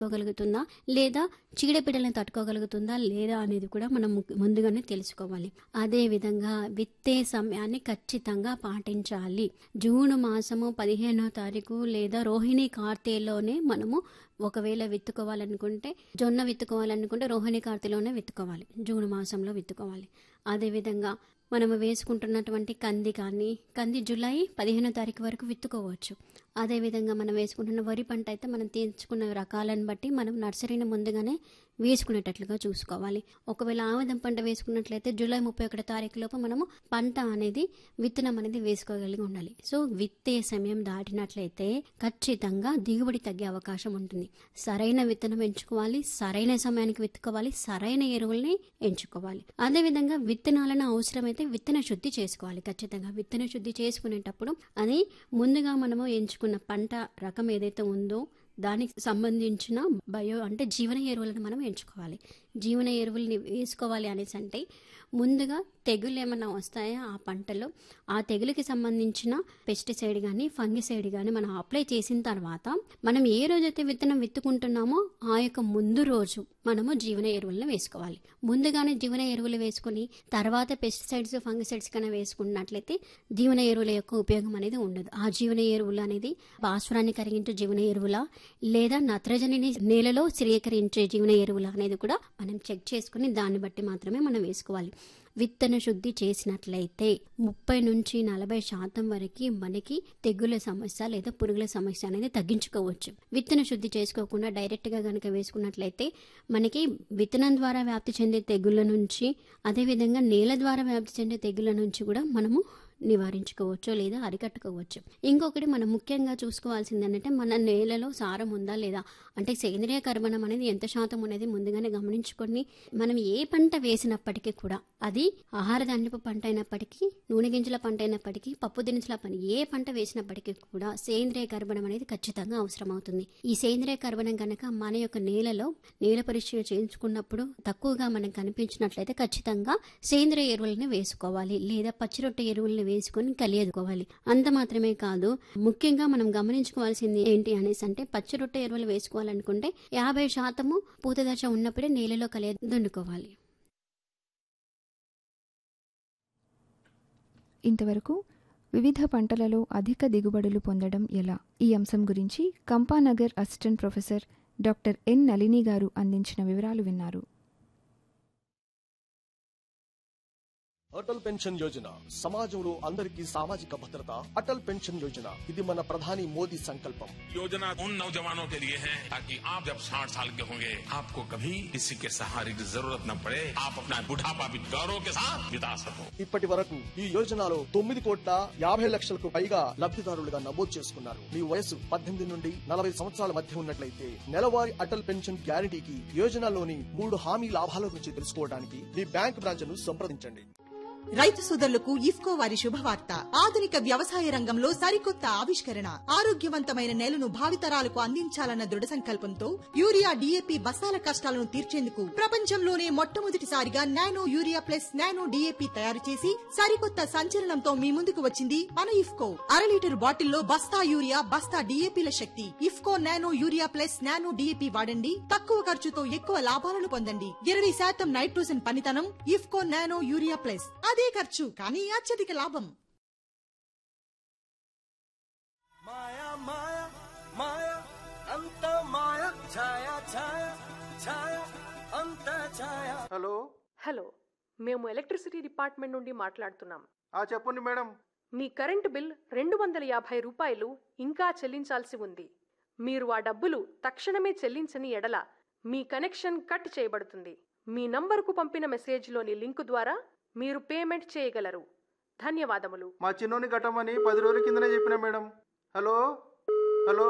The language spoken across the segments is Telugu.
తట్టుకోగలుగుతుందా లేదా చీడపీడలను తట్టుకోగలుగుతుందా లేదా అనేది కూడా మనం ము- ముందుగానే తెలుసుకోవాలి అదే విధంగా విత్తే సమయాన్ని ఖచ్చితంగా పాటించాలి జూన్ మాసము పదిహేనో తారీఖు లేదా రోహిణి కార్తెలోనే మనము ఒకవేళ విత్తుకోవాలనుకుంటే జొన్న విత్తుకోవాలనుకుంటే రోహిణి కార్తెలోనే విత్తుకోవాలి జూన్ మాసంలో విత్తుకోవాలి అదేవిధంగా మనము వేసుకుంటున్నటువంటి కంది కానీ కంది జూలై పదిహేనో తారీఖు వరకు విత్తుకోవచ్చు అదేవిధంగా మనం వేసుకుంటున్న వరి పంట అయితే మనం తీర్చుకున్న రకాలను బట్టి మనం నర్సరీని ముందుగానే వేసుకునేటట్లుగా చూసుకోవాలి ఒకవేళ ఆముదం పంట వేసుకున్నట్లయితే జూలై ముప్పై ఒకటో తారీఖు లోపు మనము పంట అనేది విత్తనం అనేది వేసుకోగలిగి ఉండాలి సో విత్తే సమయం దాటినట్లయితే ఖచ్చితంగా దిగుబడి తగ్గే అవకాశం ఉంటుంది సరైన విత్తనం ఎంచుకోవాలి సరైన సమయానికి విత్తుకోవాలి సరైన ఎరువుల్ని ఎంచుకోవాలి అదేవిధంగా విత్తనాలను అవసరమైతే విత్తన శుద్ధి చేసుకోవాలి ఖచ్చితంగా విత్తన శుద్ధి చేసుకునేటప్పుడు అది ముందుగా మనము ఎంచుకున్న పంట రకం ఏదైతే ఉందో దానికి సంబంధించిన బయో అంటే జీవన ఎరువులను మనం ఎంచుకోవాలి జీవన ఎరువుల్ని వేసుకోవాలి అనేసి అంటే ముందుగా తెగులు ఏమైనా వస్తాయా ఆ పంటలో ఆ తెగులుకి సంబంధించిన పెస్టిసైడ్ కానీ ఫంగిసైడ్ కానీ మనం అప్లై చేసిన తర్వాత మనం ఏ రోజైతే విత్తనం విత్తుకుంటున్నామో ఆ యొక్క ముందు రోజు మనము జీవన ఎరువులను వేసుకోవాలి ముందుగానే జీవన ఎరువులు వేసుకొని తర్వాత పెస్టిసైడ్స్ ఫంగిసైడ్స్ కన్నా వేసుకున్నట్లయితే జీవన ఎరువుల యొక్క ఉపయోగం అనేది ఉండదు ఆ జీవన ఎరువులు అనేది భాస్వరాన్ని కరిగించే జీవన ఎరువుల లేదా నత్రజనిని నేలలో స్థిరీకరించే జీవన ఎరువుల అనేది కూడా మనం చెక్ చేసుకుని దాన్ని బట్టి మాత్రమే మనం వేసుకోవాలి విత్తన శుద్ధి చేసినట్లయితే ముప్పై నుంచి నలభై శాతం వరకు మనకి తెగుల సమస్య లేదా పురుగుల సమస్య అనేది తగ్గించుకోవచ్చు విత్తన శుద్ధి చేసుకోకుండా డైరెక్ట్ గా గనక వేసుకున్నట్లయితే మనకి విత్తనం ద్వారా వ్యాప్తి చెందే తెగుళ్ళ నుంచి అదేవిధంగా నేల ద్వారా వ్యాప్తి చెందే తెగుళ్ళ నుంచి కూడా మనము నివారించుకోవచ్చు లేదా అరికట్టుకోవచ్చు ఇంకొకటి మనం ముఖ్యంగా చూసుకోవాల్సింది ఏంటంటే మన నేలలో సారం ఉందా లేదా అంటే సేంద్రియ కర్బనం అనేది ఎంత శాతం అనేది ముందుగానే గమనించుకొని మనం ఏ పంట వేసినప్పటికీ కూడా అది ఆహార ధాన్యపు పంట అయినప్పటికీ నూనె గింజల పంట అయినప్పటికీ పప్పు దినుసుల పని ఏ పంట వేసినప్పటికీ కూడా సేంద్రియ కర్బనం అనేది ఖచ్చితంగా అవసరం అవుతుంది ఈ సేంద్రియ కర్బనం కనుక మన యొక్క నేలలో నేల పరీక్ష చేయించుకున్నప్పుడు తక్కువగా మనకు కనిపించినట్లయితే ఖచ్చితంగా సేంద్రియ ఎరువులను వేసుకోవాలి లేదా పచ్చిరొట్టె ఎరువులను వేసుకొని కలియదుకోవాలి అంత మాత్రమే కాదు ముఖ్యంగా మనం గమనించుకోవాల్సింది ఏంటి అనేసి అంటే పచ్చిరొట్టె ఎరువులు వేసుకోవాలనుకుంటే యాభై శాతము పూత దశ ఉన్నప్పుడే నేలలో కలియ దున్నుకోవాలి ఇంతవరకు వివిధ పంటలలో అధిక దిగుబడులు పొందడం ఎలా ఈ అంశం గురించి Kampanagar assistant professor doctor N Nalini గారు అందించిన వివరాలు విన్నారు అటల్ పెన్షన్ యోజన సమాజంలో అందరికీ సామాజిక భద్రత అటల్ పెన్షన్ యోజన ఇది మన ప్రధాని మోదీ సంకల్పం योजना उन नौजवानों के लिए है ताकि आप जब 60 साल के होंगे आपको कभी किसी के सहारे की जरूरत न पड़े आप अपना बुढ़ापा भी गौरव के साथ बिता सको ఇప్పటి వరకు ఈ యోజనలో తొమ్మిది కోట్ల యాభై లక్షలకు పైగా లబ్ధిదారులుగా నమోదు చేసుకున్నారు మీ వయసు పద్దెనిమిది నుండి నలభై సంవత్సరాల మధ్య ఉన్నట్లయితే నెలవారీ అటల్ పెన్షన్ గ్యారంటీకి యోజనలోని మూడు హామీ లాభాల గురించి తెలుసుకోవడానికి మీ బ్యాంక్ బ్రాంచ్ను సంప్రదించండి రైతు సోదరులకు ఇఫ్కో వారి శుభవార్త ఆధునిక వ్యవసాయ రంగంలో సరికొత్త ఆవిష్కరణ ఆరోగ్యవంతమైన నేలను భావితరాలకు అందించాలన్న దృఢ సంకల్పంతో యూరియా డీఏపీ బస్తాల కష్టాలను తీర్చేందుకు ప్రపంచంలోనే మొట్టమొదటిసారిగా nano urea plus nano DAP తయారు చేసి సరికొత్త సంచలనంతో మీ ముందుకు వచ్చింది మన ఇఫ్కో అర లీటర్ బాటిల్లో బస్తా యూరియా బస్తా డీఏపీల శక్తి IFFCO nano urea plus nano DAP వాడండి తక్కువ ఖర్చుతో ఎక్కువ లాభాలను పొందండి ఇరవై శాతం నైట్రోజన్ పనితనం ఇఫ్కో నానో యూరియా ప్లస్ అదే ఖర్చు కానీ అత్యధిక లాభం మాయా మాయా మాయా అంత మాయా ఛాయా ఛాయా ఛాయా అంత ఛాయా హలో హలో మేము ఎలక్ట్రిసిటీ డిపార్ట్మెంట్ నుండి మాట్లాడుతున్నాం ఆ చెప్పండి మేడం మీ కరెంటు బిల్ రెండు వందల యాభై రూపాయలు ఇంకా చెల్లించాల్సి ఉంది మీరు ఆ డబ్బులు తక్షణమే చెల్లించని ఎడల మీ కనెక్షన్ కట్ చేయబడుతుంది మీ నంబరుకు పంపిన మెసేజ్లోని లింకు ద్వారా మీరు పేమెంట్ చేయగలరు ధన్యవాదములు మా చిన్నోని కట్టమని పది రోజుల కిందనే చెప్పిన మేడం హలో హలో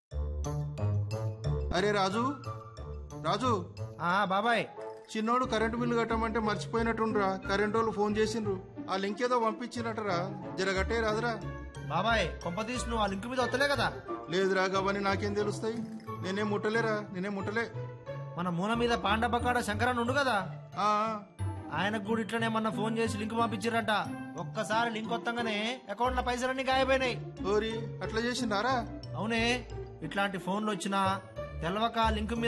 అరే రాజు రాజు ఆ బాబాయ్ చిన్నోడు కరెంటు బిల్లు కట్టమంటే మర్చిపోయినట్టుండ్రా కరెంటు వాళ్ళు ఫోన్ చేసిండ్రు ఆ లింక్ ఏదో పంపించినట్టరా జరగట్టే రాదురా బాబాయ్ కొంపతీసి నువ్వు ఆ లింక్ మీద వస్తలే కదా లేదురా గవని నాకేం తెలుస్తాయి నేనేం ముట్టలేరా నేనేం ముట్టలే మన మూల మీద పాండపకాడ శంకరన్ ఉండు కదా ఆ, ఆయనకు కూడా ఇట్లనే మొన్న ఫోన్ చేసి లింక్ పంపించారంట ఒక్కసారి లింక్ వత్తంగానే అకౌంట్ లో పైసలన్నీ గాయపోయినాయి ఓరి అట్లా చేసిండారా అవునే ఇట్లాంటి ఫోన్లు వచ్చినా తెలవక లింక్ మీద